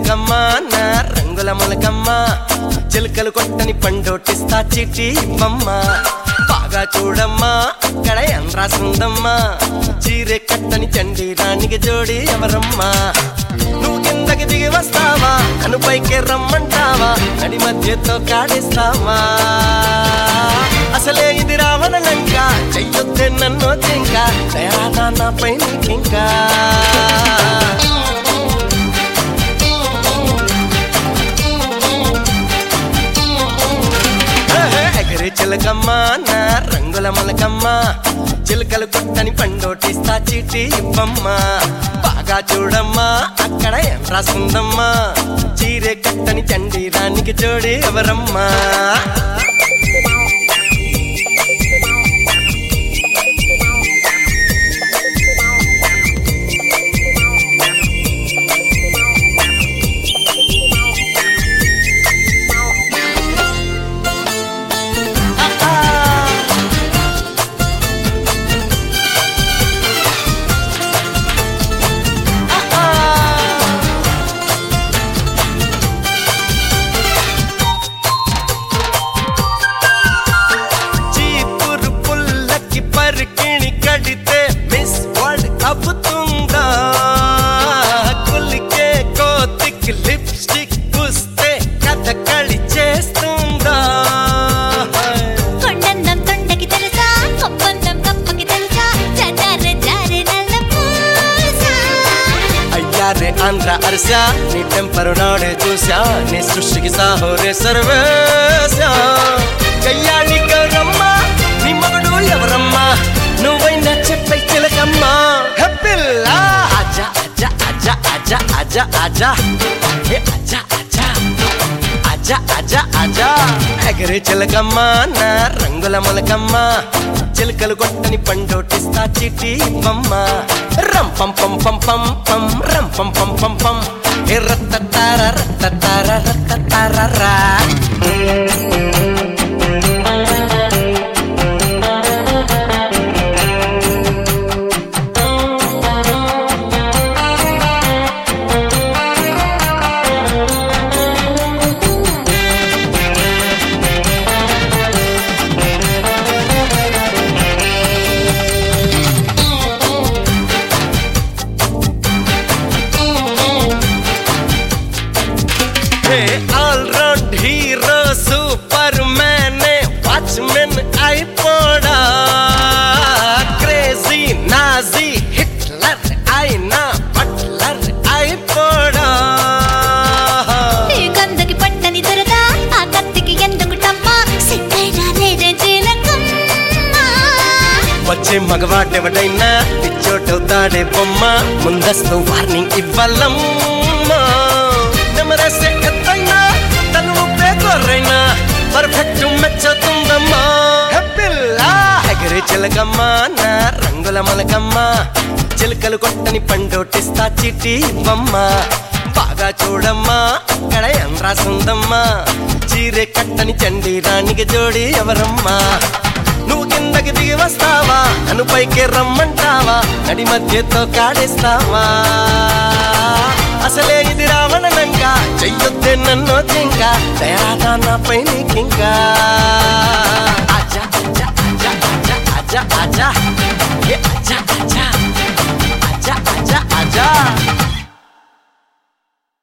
చిలకమ్మ నా రంగుల మొలకమ్మ చిలుకలు కొట్టని పండోటిస్తా చిట్టి ఇవ్వమ్మ బాగా చూడమ్మా అక్కడ ఏం రాసుందమ్మా చీరె కట్టని చండి రాణికి జోడి ఎవరమ్మా నువ్వు కిందకి దిగి వస్తావా నన్ను పైకి రమ్మంటావా నడి మధ్యతో కాడిస్తావా అసలే ఇది రావణ లంక చెయ్యొద్దే నన్ను జింక దయాదా నాపై నీకింకా ఎగరి చిలకమ్మ నా రంగుల మొలకమ్మ చిలకలు కొట్టని పండోటిస్తా చీటి ఇవ్వమ్మ బాగా చూడమ్మా అక్కడ ఏం రాసుందమ్మా చీరే కట్టని చండి రానికి జోడి ఎవరమ్మా చీపురు పుల్లకి పరికిణి కడితే మిస్ వరల్డ్ అబ్బుతుందా కులికే కోతికి లిప్స్టిక్ పూస్తే కథకళి చేస్తుందా కొండందం తొండకి తెలుసా కొప్పందం కప్పకి తెలుసా చదారె జారె నల్ల పూసా అయ్యారే ఆంధ్ర అరసా నీ టెంపరు నాడే చూసా నీ సృష్టికి సాహోరే సర్వేశా కయ్యాళి గౌరమ్మ నీ మగడు ఎవరమ్మా నువ్వైనా చెప్పై చిలకమ్మా హెప్పిల్లా అజా అజా అజా అజా అజా అజా హే అజా అజా అజా అజా అజా ఎగరే చిలకమ్మ నా రంగుల మొలకమ్మ చిలకలు కొట్టని పండోటిస్తా చిట్టి ఇవ్వమ్మ రం పం పం పం పం పం రం పం పం పం పం ఏ రత్తతార రత్తతార రత్తతార hey all round hero superman watchman అయిపోడా క్రేజీ నాజీ హిట్లర్ అయినా బట్లర్ అయిపోడా ఈ గంధకి పట్టని దొరగా ఆ కత్తికి ఎందుకు టమ్మా సిద్ధైనా లేదే జీలకమ్మ వచ్చే మగవాడెవడైనా పిచ్చోటవుతాడే బొమ్మ ముందస్తు వార్నింగ్ ఇవ్వాలమ్మా నెమరేసే ఎత్తైనా తను ఊపే గొర్రైనా పర్ఫెక్ట్ మెచ్చుతుందమ్మా హెప్పిల్లా ఎగరే చిలకమ్మ నా రంగుల మలకమ్మ చిలకలు కొట్టని పండోటిస్తా చిట్టి ఇవ్వమ్మ బాగా చూడమ్మా అక్కడ ఏం రాసుందమ్మా చీరే కట్టని చండి రాణికి జోడి ఎవరమ్మా నువ్వు కిందకి దిగి వస్తావా నన్ను పైకి రమ్మంటావా నడి మధ్యతో కాడేస్తావా అసలే ఇది రావణ లంక చెయ్యొద్దే నన్ను జింక దయాదా నాపై నీకింకా